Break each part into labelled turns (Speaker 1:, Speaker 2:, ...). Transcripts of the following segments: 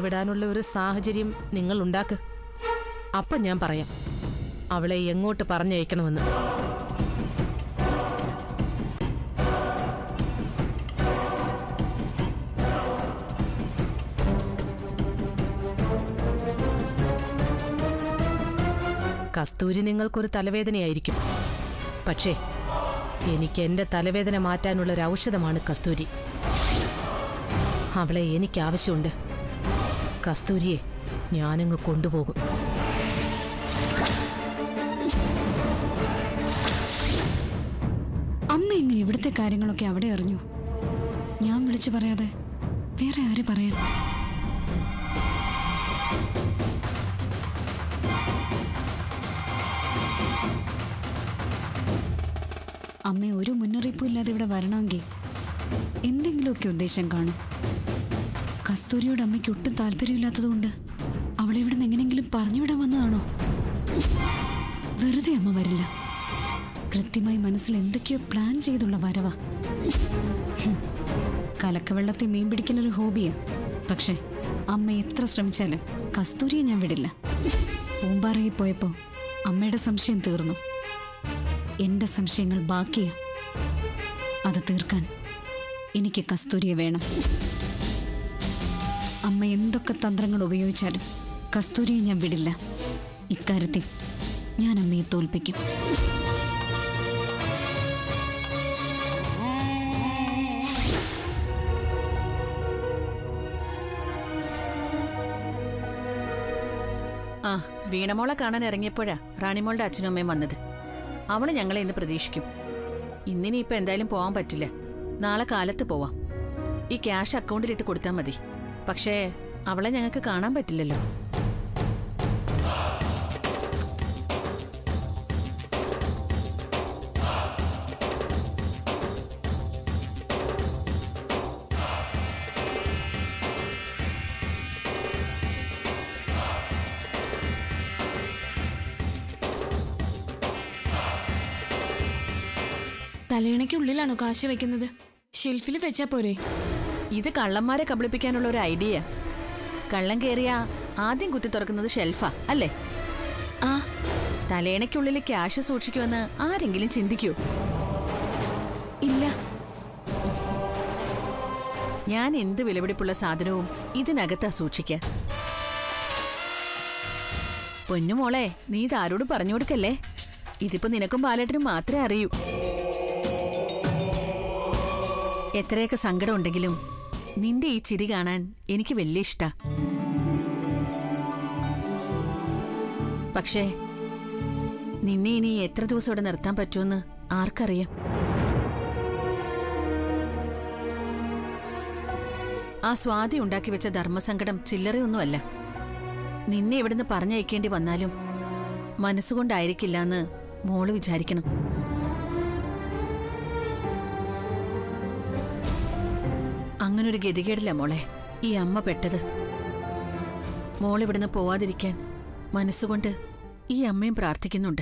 Speaker 1: വിടാനുള്ള ഒരു സാഹചര്യം നിങ്ങൾ ഉണ്ടാക്ക് അപ്പം ഞാൻ പറയാം അവളെ എങ്ങോട്ട് പറഞ്ഞയക്കണമെന്ന് കസ്തൂരി നിങ്ങൾക്കൊരു തലവേദനയായിരിക്കും പക്ഷേ എനിക്ക് എൻ്റെ തലവേദന മാറ്റാനുള്ള ഒരു ഔഷധമാണ് കസ്തൂരി അവളെ എനിക്ക് ആവശ്യമുണ്ട് കസ്തൂരിയെ ഞാനങ്ങ് കൊണ്ടുപോകും
Speaker 2: അമ്മ എങ്ങനെ ഇവിടുത്തെ കാര്യങ്ങളൊക്കെ അവിടെ അറിഞ്ഞു ഞാൻ വിളിച്ചു പറയാതെ വേറെ ആര് പറയാൻ അമ്മ ഒരു മുന്നറിയിപ്പും ഇല്ലാതെ ഇവിടെ വരണമെങ്കിൽ എന്തെങ്കിലുമൊക്കെ ഉദ്ദേശം കാണും കസ്തൂരിയോട് അമ്മയ്ക്ക് ഒട്ടും താല്പര്യമില്ലാത്തതുകൊണ്ട് അവളെ ഇവിടെ നിന്ന് എങ്ങനെയെങ്കിലും പറഞ്ഞുവിടാൻ വന്നതാണോ വെറുതെ അമ്മ വരില്ല കൃത്യമായി മനസ്സിൽ എന്തൊക്കെയോ പ്ലാൻ ചെയ്തുള്ള വരവാ ഹും. കലക്കവെള്ളത്തെ മീൻ പിടിക്കലൊരു ഹോബിയാ പക്ഷേ അമ്മ എത്ര ശ്രമിച്ചാലും കസ്തൂരിയെ ഞാൻ വിടില്ല പൂമ്പാറയിൽ പോയപ്പോൾ അമ്മയുടെ സംശയം തീർന്നു എന്റെ സംശയങ്ങൾ ബാക്കിയാ അത് തീർക്കാൻ എനിക്ക് കസ്തൂരിയെ വേണം അമ്മ എന്തൊക്കെ തന്ത്രങ്ങൾ ഉപയോഗിച്ചാലും കസ്തൂരിയെ ഞാൻ വിടില്ല ഇക്കാര്യത്തിൽ ഞാൻ അമ്മയെ തോൽപ്പിക്കും
Speaker 3: ആ വീണമോളെ കാണാൻ ഇറങ്ങിയപ്പോഴാ റാണിമോളുടെ അച്ഛനും അമ്മയും വന്നത് അവള് ഞങ്ങളെ ഇന്ന് പ്രതീക്ഷിക്കും ഇന്നിനിയിപ്പോ എന്തായാലും പോവാൻ പറ്റില്ല നാളെ കാലത്ത് പോവാം ഈ ക്യാഷ് അക്കൗണ്ടിലിട്ട് കൊടുത്താൽ മതി പക്ഷേ അവളെ ഞങ്ങൾക്ക് കാണാൻ പറ്റില്ലല്ലോ
Speaker 4: തലയിണയ്ക്കുള്ളിലാണോ കാശ് വെക്കുന്നത് ഷെൽഫിൽ വെച്ചാ പോരെ
Speaker 3: ഇത് കള്ളന്മാരെ കബളിപ്പിക്കാനുള്ള ഒരു ഐഡിയ കള്ളം കയറിയ ആദ്യം കുത്തി തുറക്കുന്നത് ഷെൽഫാ അല്ലേ
Speaker 4: ആ
Speaker 3: തലേണയ്ക്കുള്ളിൽ ക്യാഷ് സൂക്ഷിക്കുമെന്ന് ആരെങ്കിലും ചിന്തിക്കൂ
Speaker 4: ഇല്ല
Speaker 3: ഞാൻ എന്ത് വിലപിടിപ്പുള്ള സാധനവും ഇതിനകത്താ സൂക്ഷിക്കാൻ പൊന്നുമോളെ നീ ഇതാരോട് പറഞ്ഞു കൊടുക്കല്ലേ ഇതിപ്പോ നിനക്കും ബാലേട്ടനും മാത്രമേ അറിയൂ എത്രയൊക്കെ സങ്കടം ഉണ്ടെങ്കിലും നിന്റെ ഈ ചിരി കാണാൻ എനിക്ക് വലിയ ഇഷ്ടാ പക്ഷേ നിന്നെ ഇനി എത്ര ദിവസം ഇവിടെ നിർത്താൻ പറ്റുമെന്ന് ആർക്കറിയാം ആ സ്വാതി ഉണ്ടാക്കി വെച്ച ധർമ്മസങ്കടം ചില്ലറയൊന്നുമല്ല നിന്നെ ഇവിടുന്ന് പറഞ്ഞയക്കേണ്ടി വന്നാലും മനസ്സുകൊണ്ടായിരിക്കില്ല എന്ന് മോള് വിചാരിക്കണം അങ്ങനൊരു ഗതികേടില്ല മോളെ ഈ അമ്മ പെട്ടത് മോൾ ഇവിടുന്ന് പോവാതിരിക്കാൻ മനസ്സുകൊണ്ട് ഈ അമ്മയും പ്രാർത്ഥിക്കുന്നുണ്ട്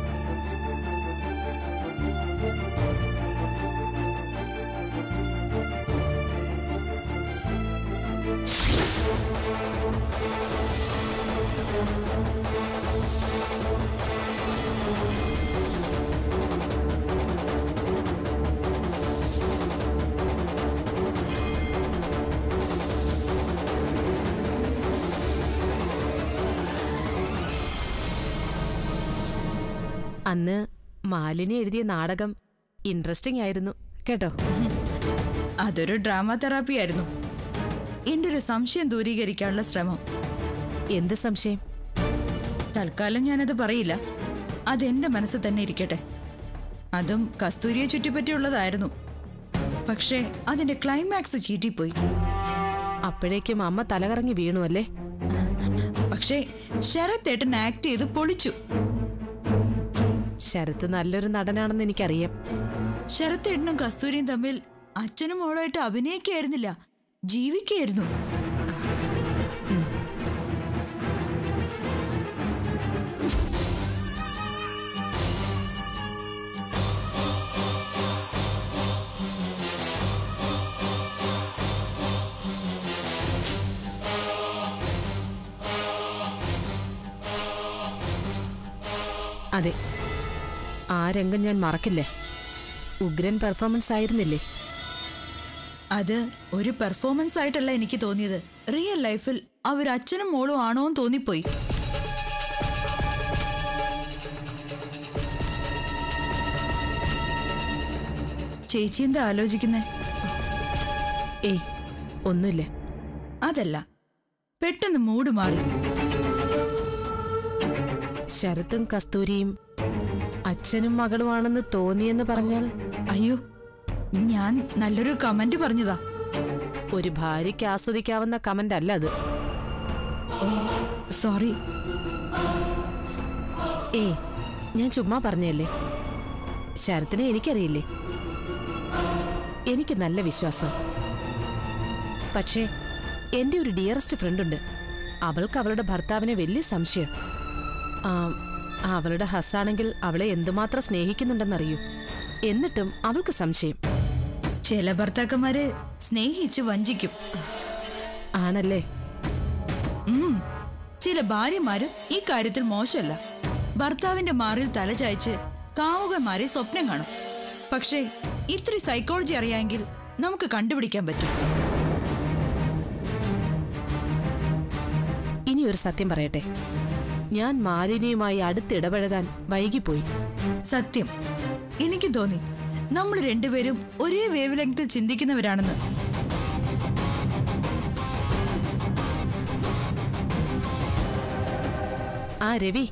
Speaker 1: അന്ന് മാലിനി എഴുതിയ നാടകം ഇൻട്രസ്റ്റിംഗ് ആയിരുന്നു കേട്ടോ
Speaker 5: അതൊരു ഡ്രാമ തെറാപ്പി ആയിരുന്നു എന്റെ ഒരു സംശയം ദൂരീകരിക്കാനുള്ള ശ്രമം
Speaker 1: എന്ത് സംശയം
Speaker 5: തൽക്കാലം ഞാനത് പറയില്ല അതെന്റെ മനസ്സിൽ തന്നെ ഇരിക്കട്ടെ അതും കസ്തൂരിയെ ചുറ്റിപ്പറ്റിയുള്ളതായിരുന്നു പക്ഷേ അതിന്റെ ക്ലൈമാക്സ് ചീറ്റിപ്പോയി
Speaker 1: അപ്പോഴേക്കും അമ്മ തലകറങ്ങി വീണു അല്ലേ
Speaker 5: പക്ഷേ ശരത്തേട്ടൻ ആക്ട് ചെയ്ത് പൊളിച്ചു
Speaker 1: ശരത്ത് നല്ലൊരു നടനാണെന്ന് എനിക്കറിയാം
Speaker 5: ശരത്തേട്ടനും കസ്തൂരിയും തമ്മിൽ അച്ഛനും മോളായിട്ട് അഭിനയിക്കായിരുന്നില്ല ജീവിക്കായിരുന്നു
Speaker 1: അതെ ആ രംഗം ഞാൻ മറക്കില്ലേ ഉഗ്രൻ പെർഫോമൻസ് ആയിരുന്നില്ലേ
Speaker 5: അത് ഒരു പെർഫോമൻസ് ആയിട്ടല്ല എനിക്ക് തോന്നിയത് റിയൽ ലൈഫിൽ അവർ അച്ഛനും മോളും ആണോ എന്ന് തോന്നിപ്പോയി ചേച്ചി എന്താ ആലോചിക്കുന്നേ
Speaker 1: ഏയ് ഒന്നുമില്ല
Speaker 5: അതല്ല പെട്ടെന്ന് മൂഡ് മാറി
Speaker 1: ശരത്തും കസ്തൂരിയും അച്ഛനും മകളുമാണെന്ന് തോന്നിയെന്ന് പറഞ്ഞാൽ
Speaker 5: അയ്യോ ഞാൻ നല്ലൊരു കമന്റ് പറഞ്ഞതാ
Speaker 1: ഒരു ഭാര്യയ്ക്ക് ആസ്വദിക്കാവുന്ന കമന്റ് അല്ല അത്
Speaker 5: ഓ സോറി
Speaker 1: ഏയ് ഞാൻ ചുമ്മാ പറഞ്ഞല്ലേ ശരത്തിനെ എനിക്കറിയില്ലേ എനിക്ക് നല്ല വിശ്വാസം പക്ഷേ എൻ്റെ ഒരു ഡിയറസ്റ്റ് ഫ്രണ്ടുണ്ട് അവൾക്ക് അവളുടെ ഭർത്താവിനെ വലിയ സംശയം ആ, അവളുടെ ഹസ്സാണെങ്കിൽ അവളെ എന്തുമാത്രം സ്നേഹിക്കുന്നുണ്ടെന്നറിയൂ എന്നിട്ടും അവൾക്ക് സംശയം
Speaker 5: ചില ഭർത്താക്കന്മാരെ സ്നേഹിച്ച് വഞ്ചിക്കും
Speaker 1: ആണല്ലേ
Speaker 5: ഉം. ചില ഭാര്യമാര് ഈ കാര്യത്തിൽ മോശമല്ല ഭർത്താവിന്റെ മാറിൽ തലചായ്ച്ച് കാമുകന്മാരെ സ്വപ്നം കാണും പക്ഷേ ഇത്തിരി സൈക്കോളജി അറിയാമെങ്കിൽ നമുക്ക് കണ്ടുപിടിക്കാൻ പറ്റും
Speaker 1: ഇനി ഒരു സത്യം പറയട്ടെ ഞാൻ മാലിനിയുമായി അടുത്തിടപഴകാൻ വൈകിപ്പോയി
Speaker 5: സത്യം എനിക്ക് തോന്നി നമ്മൾ രണ്ടുപേരും ഒരേ വേവ് ലെങ്ത്തിൽ ചിന്തിക്കുന്നവരാണെന്ന്
Speaker 1: ആ രവി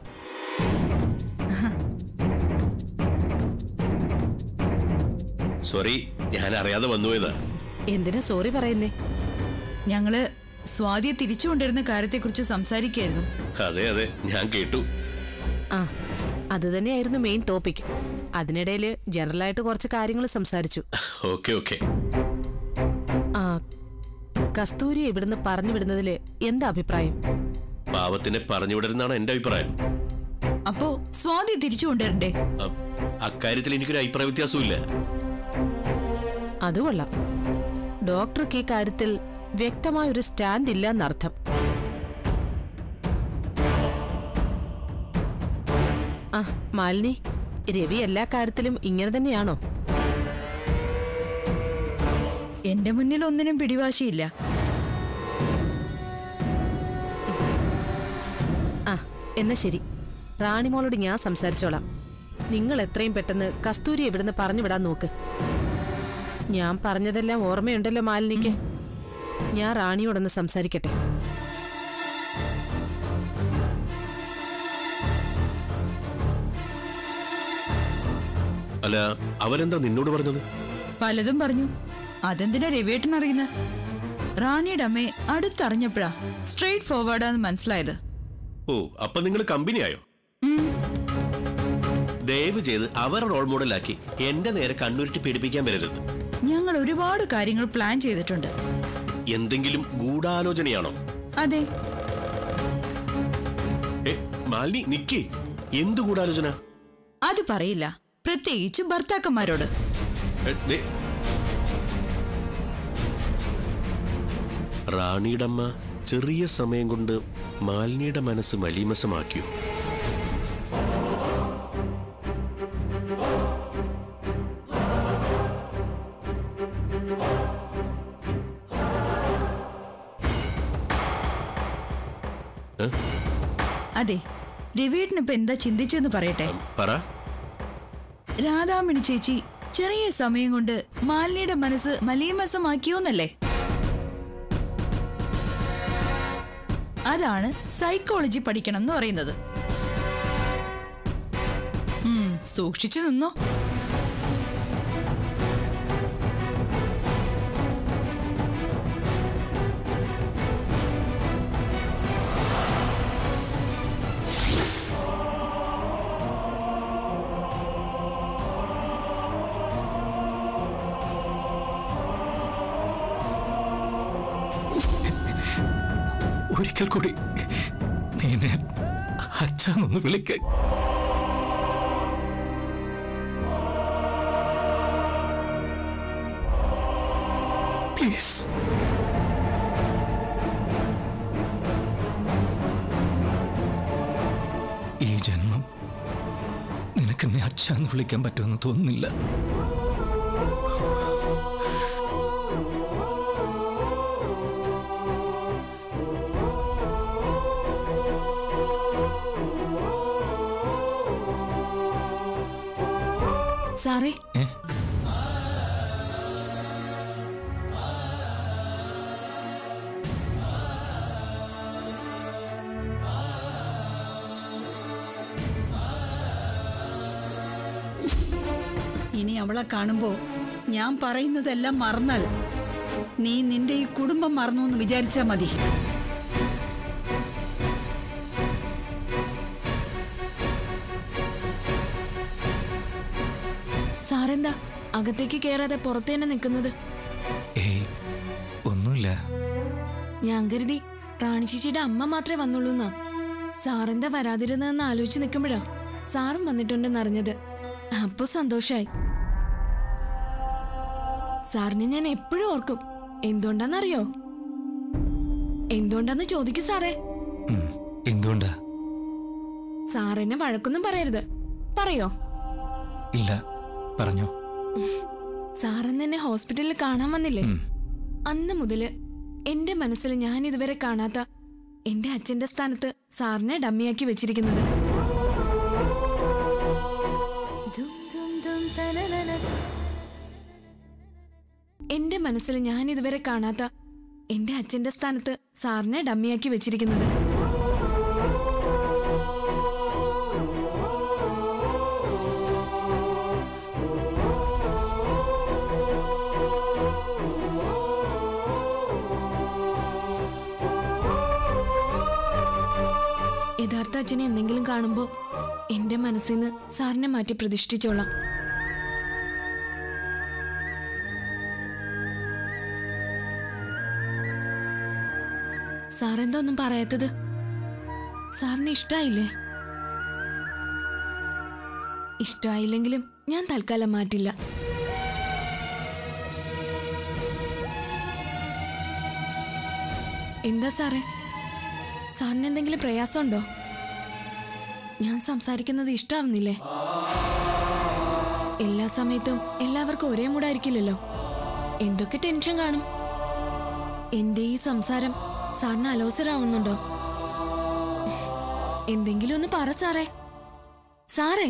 Speaker 6: സോറി ഞാൻ അറിയാതെ വന്നുപോയതാ
Speaker 1: എന്തിനാ സോറി പറയുന്നേ
Speaker 5: ഞങ്ങള് സ്വാതിയെ തിരിച്ചു കൊണ്ടിരുന്ന കാര്യത്തെക്കുറിച്ച് സംസാരിക്കായിരുന്നു
Speaker 6: അതെ അതെ ഞാൻ കേട്ടു
Speaker 1: ആ അത് തന്നെയായിരുന്നു മെയിൻ ടോപ്പിക് അതിനിടയിൽ ജനറലായിട്ട് കുറച്ച് കാര്യങ്ങൾ സംസാരിച്ചു
Speaker 6: ഓക്കെ ഓക്കെ
Speaker 1: ആ കസ്തൂരി ഇവിടുന്ന് പറഞ്ഞു വിടുന്നതിൽ എന്താ അഭിപ്രായം
Speaker 6: പാവത്തിനെ പറഞ്ഞു വിടരുന്നാണ് എന്റെ അഭിപ്രായം
Speaker 5: അപ്പോ സ്വാതി തിരിച്ചു കൊണ്ടുവരണ്ടേ
Speaker 6: അ- അക്കാര്യത്തിൽ എനിക്കൊരു അഭിപ്രായ വ്യത്യാസമില്ല
Speaker 1: അത് കൊള്ളാം ഡോക്ടർക്ക് ഈ കാര്യത്തിൽ വ്യക്തമായ ഒരു സ്റ്റാൻഡ് ഇല്ല എന്നർത്ഥം ആ മാലിനി രവി എല്ലാ കാര്യത്തിലും ഇങ്ങനെ തന്നെയാണോ
Speaker 5: എന്റെ മുന്നിൽ ഒന്നിനും പിടിവാശിയില്ല
Speaker 1: ആ എന്നാ ശരി റാണിമോളോട് ഞാൻ സംസാരിച്ചോളാം നിങ്ങൾ എത്രയും പെട്ടെന്ന് കസ്തൂരി ഇവിടുന്ന് പറഞ്ഞു വിടാൻ നോക്ക് ഞാൻ പറഞ്ഞതെല്ലാം ഓർമ്മയുണ്ടല്ലോ മാലിനിക്ക് ഞാൻ റാണിയോടൊന്ന് സംസാരിക്കട്ടെ
Speaker 6: അല്ല അവരെന്താ നിന്നോട് പറഞ്ഞത്
Speaker 5: പലതും പറഞ്ഞു അതെന്തിനാ രവിയേട്ടൻ അറിയുന്നത് റാണിയുടെ അമ്മയെ അടുത്തറിഞ്ഞപ്പോഴാ സ്ട്രെയിറ്റ് ഫോർവേഡാന്ന് മനസ്സിലായത്
Speaker 6: ഓ അപ്പൊ നിങ്ങൾ കമ്പനിയായോ ദയവ് ചെയ്ത് അവർ റോൾ മോഡലാക്കി എന്റെ നേരെ കണ്ണുരുട്ടി പേടിപ്പിക്കാൻ വരരുത്
Speaker 5: ഞങ്ങൾ ഒരുപാട് കാര്യങ്ങൾ പ്ലാൻ ചെയ്തിട്ടുണ്ട്
Speaker 6: എന്തെങ്കിലും ഗൂഢാലോചനയാണോ
Speaker 5: അതെ
Speaker 6: ഏ മാലിനി നിക്കേ എന്ത് ഗൂഢാലോചന
Speaker 5: അത് പറയില്ല പ്രത്യേകിച്ച് ഭർത്താക്കന്മാരോട്
Speaker 6: ഏ, ദേ. റാണിയുടെ അമ്മ ചെറിയ സമയം കൊണ്ട് മാലിനിയുടെ മനസ്സ് മലീമസമാക്കിയോ
Speaker 5: അതെ രവിയേട്ടൻ ഇപ്പൊ എന്താ ചിന്തിച്ചെന്ന് പറയട്ടെ
Speaker 6: പറ
Speaker 5: രാധാമണി ചേച്ചി ചെറിയ സമയം കൊണ്ട് മാലിനിയുടെ മനസ്സ് മലീമസമാക്കിയോന്നല്ലേ അതാണ് സൈക്കോളജി പഠിക്കണം എന്ന് പറയുന്നത് ഉം, സൂക്ഷിച്ചു നിന്നോ
Speaker 7: ഒരിക്കൽ കൂടി നീനെ അച്ഛനൊന്ന് വിളിക്ക പ്ലീസ് ഈ ജന്മം നിനക്കെന്നെ അച്ഛന്ന് വിളിക്കാൻ പറ്റുമെന്ന് തോന്നുന്നില്ല
Speaker 4: സാറേ
Speaker 7: ഏ
Speaker 5: ഇനി അവളെ കാണുമ്പോ ഞാൻ പറയുന്നതെല്ലാം മറന്നാൽ നീ നിന്റെ ഈ കുടുംബം മറന്നു എന്ന് വിചാരിച്ചാ മതി
Speaker 4: സാറെന്താ അകത്തേക്ക് കയറാതെ പുറത്ത് തന്നെ നിൽക്കുന്നത്
Speaker 7: ഏയ് ഒന്നുമില്ല
Speaker 4: ഞാൻ കരുതി റാണിച്ചിച്ചിയുടെ അമ്മ മാത്രമേ വന്നുള്ളൂ എന്നാ സാറെന്താ വരാതിരുന്നതെന്ന് ആലോചിച്ച് നിൽക്കുമ്പോഴാ സാറും വന്നിട്ടുണ്ടെന്ന് അറിഞ്ഞത് അപ്പൊ സന്തോഷായി സാറിനെ ഞാൻ എപ്പോഴും ഓർക്കും എന്തുകൊണ്ടാന്നറിയോ എന്തുകൊണ്ടാന്ന് ചോദിക്കും സാറേ
Speaker 7: ഉം, എന്തുകൊണ്ടാ
Speaker 4: സാറെന്നെ വഴക്കൊന്നും പറയരുത് പറയോ
Speaker 7: ഇല്ല പറഞ്ഞോ
Speaker 4: സാറന്ന് എന്നെ ഹോസ്പിറ്റലിൽ കാണാൻ വന്നില്ലേ
Speaker 7: ഉം.
Speaker 4: അന്ന് മുതല് എന്റെ മനസ്സിൽ ഞാൻ ഇതുവരെ കാണാത്ത എന്റെ അച്ഛന്റെ സ്ഥാനത്ത് സാറിനെ ഡമ്മിയാക്കി വെച്ചിരിക്കുന്നത് എന്റെ മനസ്സിൽ ഞാൻ ഇതുവരെ കാണാത്ത എന്റെ അച്ഛന്റെ സ്ഥാനത്ത് സാറിനെ ഡമ്മിയാക്കി വെച്ചിരിക്കുന്നത് യഥാർത്ഥ അച്ഛനെ എന്തെങ്കിലും കാണുമ്പോ എന്റെ മനസ്സിൽ നിന്ന് സാറിനെ മാറ്റി പ്രതിഷ്ഠിച്ചോളാം സാറെന്താ ഒന്നും പറയാത്തത് സാറിന് ഇഷ്ടായില്ലേ ഇഷ്ടായില്ലെങ്കിലും ഞാൻ തൽക്കാലം മാറ്റില്ല എന്താ സാറേ സാറിന് എന്തെങ്കിലും പ്രയാസമുണ്ടോ ഞാൻ സംസാരിക്കുന്നത് ഇഷ്ടാവുന്നില്ലേ എല്ലാ സമയത്തും എല്ലാവർക്കും ഒരേ മൂടായിരിക്കില്ലല്ലോ എന്തൊക്കെ ടെൻഷൻ കാണും എന്റെ ഈ സംസാരം സാറിന് അലോസരാവുന്നുണ്ടോ എന്തെങ്കിലും ഒന്ന് പറ സാറേ സാറേ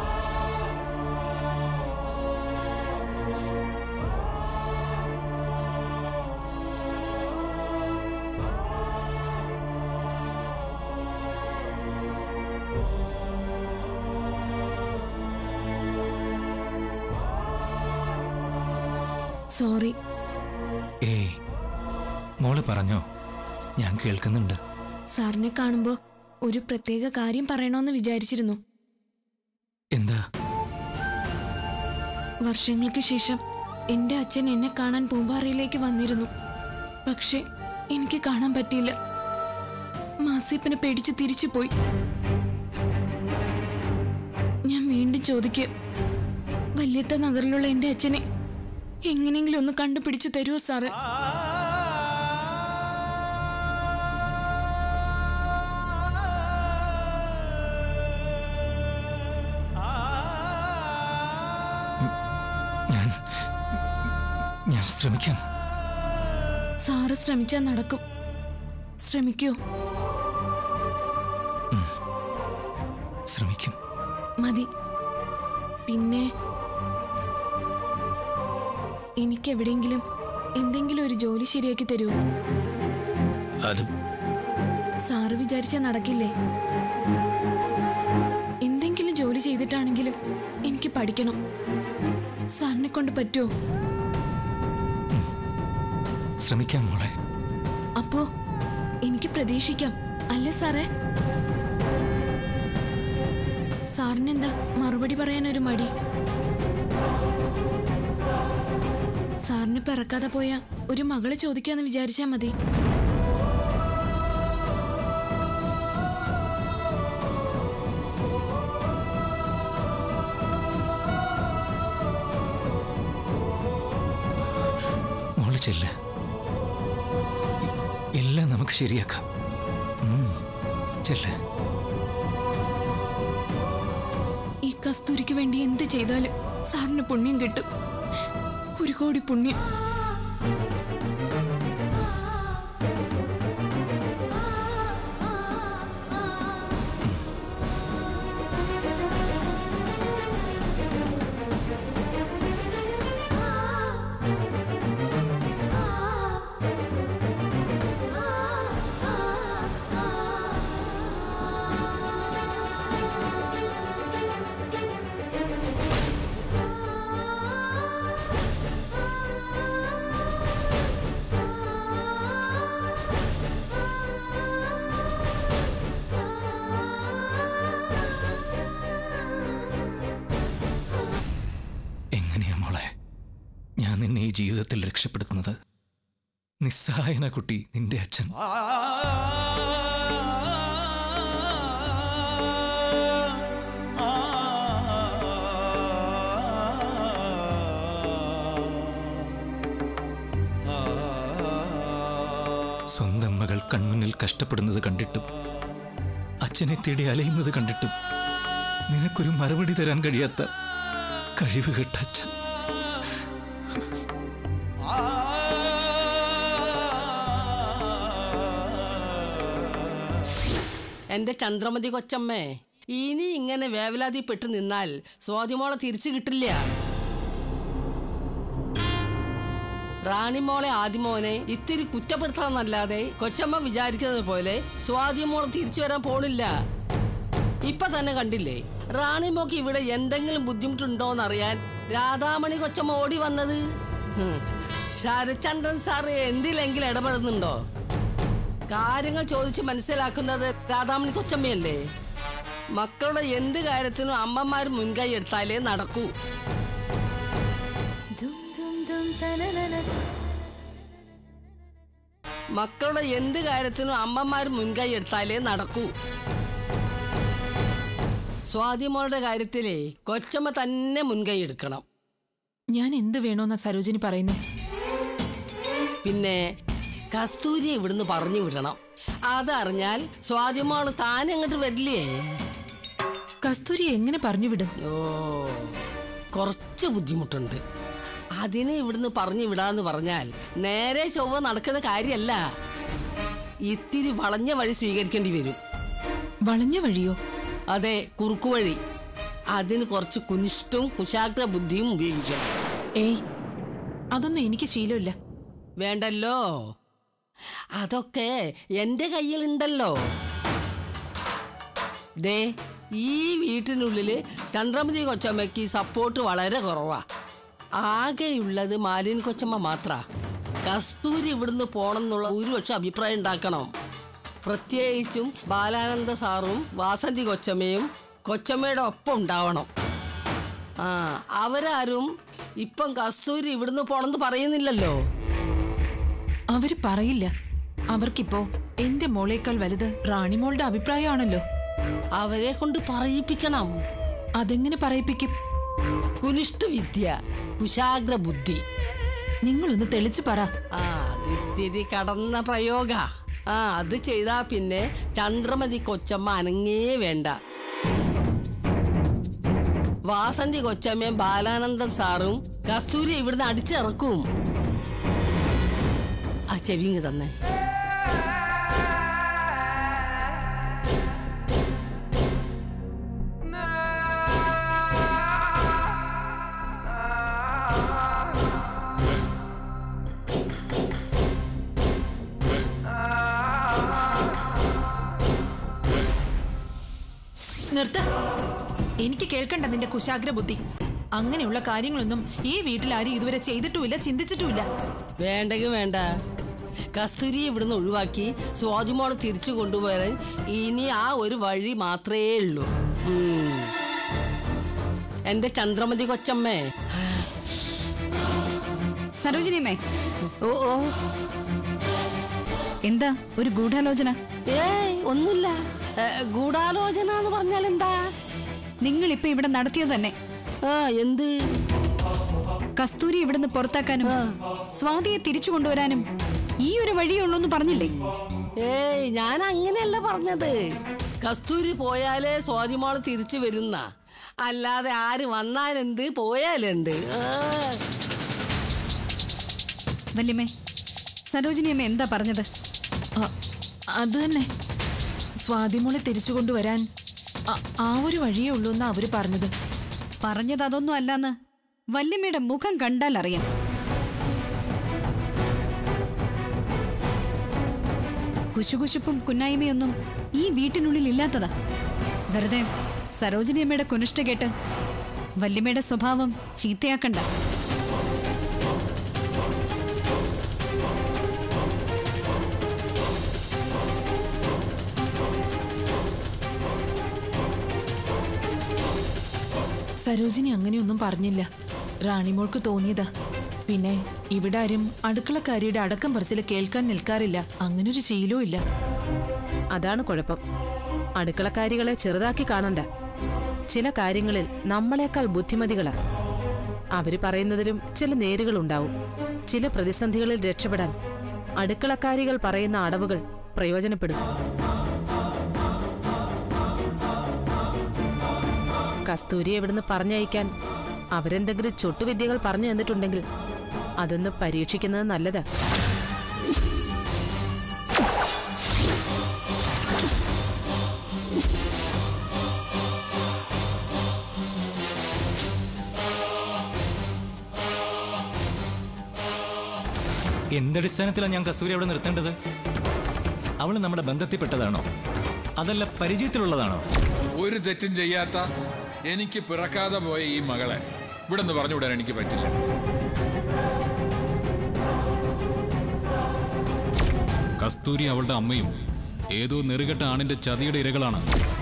Speaker 4: സോറി
Speaker 7: ഏയ് മോള് പറഞ്ഞോ ഞാൻ കേൾക്കുന്നുണ്ട്
Speaker 4: സാറിനെ കാണുമ്പോ ഒരു പ്രത്യേക കാര്യം പറയണമെന്ന് വിചാരിച്ചിരുന്നു
Speaker 7: എന്താ
Speaker 4: വർഷങ്ങൾക്ക് ശേഷം എന്റെ അച്ഛൻ എന്നെ കാണാൻ പൂമ്പാറയിലേക്ക് വന്നിരുന്നു പക്ഷെ എനിക്ക് കാണാൻ പറ്റിയില്ല മാസിപ്പനെ പേടിച്ച് തിരിച്ചു പോയി ഞാൻ വീണ്ടും ചോദിക്കുക വല്യത്ത നഗറിലുള്ള എന്റെ അച്ഛനെ എങ്ങനെയെങ്കിലും ഒന്ന് കണ്ടുപിടിച്ചു തരുമോ സാറ്
Speaker 7: ഞാൻ ഞാൻ ശ്രമിക്കാം
Speaker 4: സാറ് ശ്രമിച്ചാൽ നടക്കും ശ്രമിക്കൂ
Speaker 7: ശ്രമിക്കും
Speaker 4: മതി പിന്നെ എനിക്ക് എവിടെയെങ്കിലും എന്തെങ്കിലും ഒരു ജോലി ശരിയാക്കി തരുമോ
Speaker 6: അത്
Speaker 4: സാറ് വിചാരിച്ചാൽ നടക്കില്ലേ എന്തെങ്കിലും ജോലി ചെയ്തിട്ടാണെങ്കിലും എനിക്ക് പഠിക്കണം സാറിനെ കൊണ്ട് പറ്റുമോ
Speaker 7: ശ്രമിക്കാം മോളെ
Speaker 4: അപ്പോ എനിക്ക് പ്രതീക്ഷിക്കാം അല്ലേ സാറേ സാറിനെന്താ മറുപടി പറയാൻ ഒരു മടി സാറിന് പിറക്കാതെ പോയ ഒരു മകള് ചോദിക്കാന്ന് വിചാരിച്ചാ മതി
Speaker 7: മോള് ചെല്ല് എ- എല്ലാം നമുക്ക് ശരിയാക്കാം ഉം, ചെല്ല്
Speaker 4: ഇക്ക കസ്തൂരിക്ക് വേണ്ടി എന്ത് ചെയ്താലും സാറിന് പുണ്യം കിട്ടും ഒരു കോടി പുണ്യം
Speaker 7: എങ്ങനെയാ മോളെ ഞാൻ നിന്നെ ഈ ജീവിതത്തിൽ രക്ഷപ്പെടുത്തുന്നത് നിസ്സഹായന കുട്ടി നിന്റെ അച്ഛൻ സ്വന്തം മകൾ കൺമുന്നിൽ കഷ്ടപ്പെടുന്നത് കണ്ടിട്ടും അച്ഛനെ തേടി അലയുന്നത് കണ്ടിട്ടും നിനക്കൊരു മറുപടി തരാൻ കഴിയാത്ത കഴിവുകെട്ട അച്ഛൻ
Speaker 8: എന്റെ ചന്ദ്രമതി കൊച്ചമ്മേ ഇനി ഇങ്ങനെ വേവലാതിപ്പെട്ട് നിന്നാൽ സ്വാതിമോളെ തിരിച്ചു കിട്ടില്ല റാണിമോളെ ആദിമോനെ ഇത്തിരി കുറ്റപ്പെടുത്താന്നല്ലാതെ കൊച്ചമ്മ വിചാരിക്കുന്നത് പോലെ സ്വാതിമോളെ തിരിച്ചു വരാൻ പോണില്ല ഇപ്പൊ തന്നെ കണ്ടില്ലേ റാണിമോക്ക് ഇവിടെ എന്തെങ്കിലും ബുദ്ധിമുട്ടുണ്ടോന്നറിയാൻ രാധാമണി കൊച്ചമ്മ ഓടി വന്നത് ഹും. ശരചന്ദ്രൻ സാറ് എന്തിലെങ്കിലും ഇടപെടുന്നുണ്ടോ കാര്യങ്ങൾ ചോദിച്ച് മനസ്സിലാക്കുന്നത് രാധാമണി കൊച്ചമ്മയല്ലേ മക്കളുടെ എന്ത് കാര്യത്തിനും അമ്മമാർ മുൻകൈ എടുത്താലേ നടക്കൂ മക്കളുടെ എന്ത് കാര്യത്തിനും അമ്മമാർ മുൻകൈ എടുത്താലേ നടക്കൂ സ്വാതിമോളുടെ കാര്യത്തിലേ കൊച്ചമ്മ തന്നെ മുൻകൈ എടുക്കണം
Speaker 9: ഞാൻ എന്ത് വേണോന്നാ സരോജിനി പറയുന്നേ
Speaker 8: പിന്നെ കസ്തൂരിയെ ഇവിടുന്ന് പറഞ്ഞു വിടണം അതറിഞ്ഞാൽ സ്വാതിമോള് താൻ അങ്ങോട്ട് വരില്ലേ
Speaker 9: കസ്തൂരി എങ്ങനെ പറഞ്ഞു വിടും
Speaker 8: ഓ കുറച്ച് ബുദ്ധിമുട്ടുണ്ട് അതിനെ ഇവിടുന്ന് പറഞ്ഞു വിടാന്ന് പറഞ്ഞാൽ നേരെ ചൊവ്വ നടക്കുന്ന കാര്യമല്ല ഇത്തിരി വളഞ്ഞ വഴി സ്വീകരിക്കേണ്ടി വരും
Speaker 9: വളഞ്ഞ വഴിയോ
Speaker 8: അതെ കുറുക്കുവഴി അതിന് കുറച്ച് കുനിഷ്ഠവും കുശാഗ്ര ബുദ്ധിയും ഉപയോഗിക്കണം
Speaker 9: ഏയ് അതൊന്നും എനിക്ക് ശീലമില്ല
Speaker 8: വേണ്ടല്ലോ അതൊക്കെ എന്റെ കയ്യിലുണ്ടല്ലോ ദേ ഈ വീട്ടിനുള്ളില് ചന്ദ്രമതി കൊച്ചമ്മയ്ക്ക് സപ്പോർട്ട് വളരെ കുറവാ ആകെയുള്ളത് മാലിൻ കൊച്ചമ്മ മാത്ര കസ്തൂരി ഇവിടുന്ന് പോണെന്നുള്ള ഭൂരിപക്ഷം അഭിപ്രായം ഉണ്ടാക്കണം പ്രത്യേകിച്ചും ബാലാനന്ദ സാറും വാസന്തി കൊച്ചമ്മയും കൊച്ചമ്മയുടെ ഒപ്പം ഉണ്ടാവണം ആ അവരാരും ഇപ്പം കസ്തൂരി ഇവിടുന്ന് പോണെന്ന് പറയുന്നില്ലല്ലോ
Speaker 9: അവര് പറയില്ല അവർക്കിപ്പോ എന്റെ മോളേക്കാൾ വലുത് റാണിമോളുടെ അഭിപ്രായമാണല്ലോ
Speaker 8: അവരെ കൊണ്ട് പറയിപ്പിക്കണം
Speaker 9: അതെങ്ങനെ പറയിപ്പിക്കും
Speaker 8: കുനിഷ്ഠ വിദ്യ കുശാഗ്ര ബുദ്ധി
Speaker 9: നിങ്ങളൊന്ന് തെളിച്ചു പറ
Speaker 8: ആ അതിത്തിരി കടന്ന പ്രയോഗ ആ അത് ചെയ്താ പിന്നെ ചന്ദ്രമതി കൊച്ചമ്മ അനങ്ങേ വേണ്ട വാസന്തി കൊച്ചമ്മയും ബാലാനന്ദൻ സാറും കസ്തൂരി ഇവിടുന്ന് അടിച്ചിറക്കും ആ ചെവിങ്ങ് തന്നെ
Speaker 9: നിർത്ത എനിക്ക് കേൾക്കണ്ട നിന്റെ കുശാഗ്ര ബുദ്ധി അങ്ങനെയുള്ള കാര്യങ്ങളൊന്നും ഈ വീട്ടിൽ ആരും ഇതുവരെ ചെയ്തിട്ടുമില്ല ചിന്തിച്ചിട്ടുമില്ല
Speaker 8: വേണ്ടെങ്കിൽ വേണ്ട കസ്തൂരി ഇവിടുന്ന് ഒഴിവാക്കി സ്വാതിമോളെ തിരിച്ചു കൊണ്ടുപോയാൽ ഇനി ആ ഒരു വഴി മാത്രമേ ഉള്ളൂ ഉം. എന്റെ ചന്ദ്രമതി കൊച്ചമ്മേ
Speaker 2: സരോജിനിയമ്മേ
Speaker 8: ഓ ഓ
Speaker 2: എന്താ ഒരു ഗൂഢാലോചന
Speaker 8: ഏയ് ഒന്നുമില്ല ഏ, ഗൂഢാലോചന എന്ന് പറഞ്ഞാൽ എന്താ
Speaker 2: നിങ്ങൾ ഇപ്പൊ ഇവിടെ നടത്തിയത് തന്നെ
Speaker 8: ആ എന്ത്
Speaker 2: കസ്തൂരി ഇവിടുന്ന് പുറത്താക്കാനും സ്വാതിയെ തിരിച്ചു കൊണ്ടുവരാനും ഈ ഒരു വഴിയേ ഉള്ളൂ എന്ന് പറഞ്ഞില്ലേ
Speaker 8: ഏയ് ഞാൻ അങ്ങനെയല്ല പറഞ്ഞത് കസ്തൂരി പോയാലേ സ്വാതിമോള് തിരിച്ചു വരുന്ന അല്ലാതെ ആര് വന്നാലെന്ത് പോയാലെന്ത് ആ.
Speaker 2: വല്യമ്മേ സരോജിനി അമ്മ എന്താ പറഞ്ഞത്
Speaker 9: ആ, അത് തന്നെ സ്വാതിമോളെ തിരിച്ചു കൊണ്ടുവരാൻ ആ- ആ ഒരു വഴിയേ ഉള്ളൂ എന്നാ അവര് പറഞ്ഞത്
Speaker 2: പറഞ്ഞത് അതൊന്നും അല്ലാന്ന് വല്യമ്മയുടെ മുഖം കണ്ടാൽ അറിയാം കുശുകുശുപ്പും കുന്നായ്മയൊന്നും ഈ വീട്ടിനുള്ളിൽ ഇല്ലാത്തതാ വെറുതെ സരോജിനിയമ്മയുടെ കുനിഷ്ഠ കേട്ട് വല്യമ്മയുടെ സ്വഭാവം ചീത്തയാക്കണ്ട
Speaker 9: സരോജിനി അങ്ങനെയൊന്നും പറഞ്ഞില്ല റാണിമോൾക്ക് തോന്നിയതാ പിന്നെ ഇവിടെ ആരും അടുക്കളക്കാരിയുടെ അടക്കം പറച്ചില് കേൾക്കാൻ നിൽക്കാറില്ല അങ്ങനൊരു ശീലവും ഇല്ല
Speaker 1: അതാണ് കുഴപ്പം അടുക്കളക്കാരികളെ ചെറുതാക്കി കാണണ്ട ചില കാര്യങ്ങളിൽ നമ്മളെക്കാൾ ബുദ്ധിമതികളാ അവര് പറയുന്നതിലും ചില നേരുകളുണ്ടാവും ചില പ്രതിസന്ധികളിൽ രക്ഷപ്പെടാൻ അടുക്കളക്കാരികൾ പറയുന്ന അടവുകൾ പ്രയോജനപ്പെടും കസ്തൂരിയെ ഇവിടുന്ന് പറഞ്ഞയക്കാൻ അവരെന്തെങ്കിലും ചൊട്ടുവിദ്യകൾ പറഞ്ഞു തന്നിട്ടുണ്ടെങ്കിൽ അതൊന്ന് പരീക്ഷിക്കുന്നത് നല്ലതാ
Speaker 7: എന്തടിസ്ഥാനത്തിലാണ് ഞാൻ കസ്തൂരി അവിടെ നിർത്തേണ്ടത് അവൾ നമ്മുടെ ബന്ധത്തിൽപ്പെട്ടതാണോ അതല്ല പരിചയത്തിലുള്ളതാണോ
Speaker 10: ഒരു തെറ്റും ചെയ്യാത്ത എനിക്ക് പിറക്കാതെ പോയ ഈ മകളെ ഇവിടെ നിന്ന് പറഞ്ഞുവിടാൻ എനിക്ക് പറ്റില്ല
Speaker 11: കസ്തൂരി അവളുടെ അമ്മയും ഏതോ നെറുകെട്ട ആണിന്റെ ചതിയുടെ ഇരകളാണ്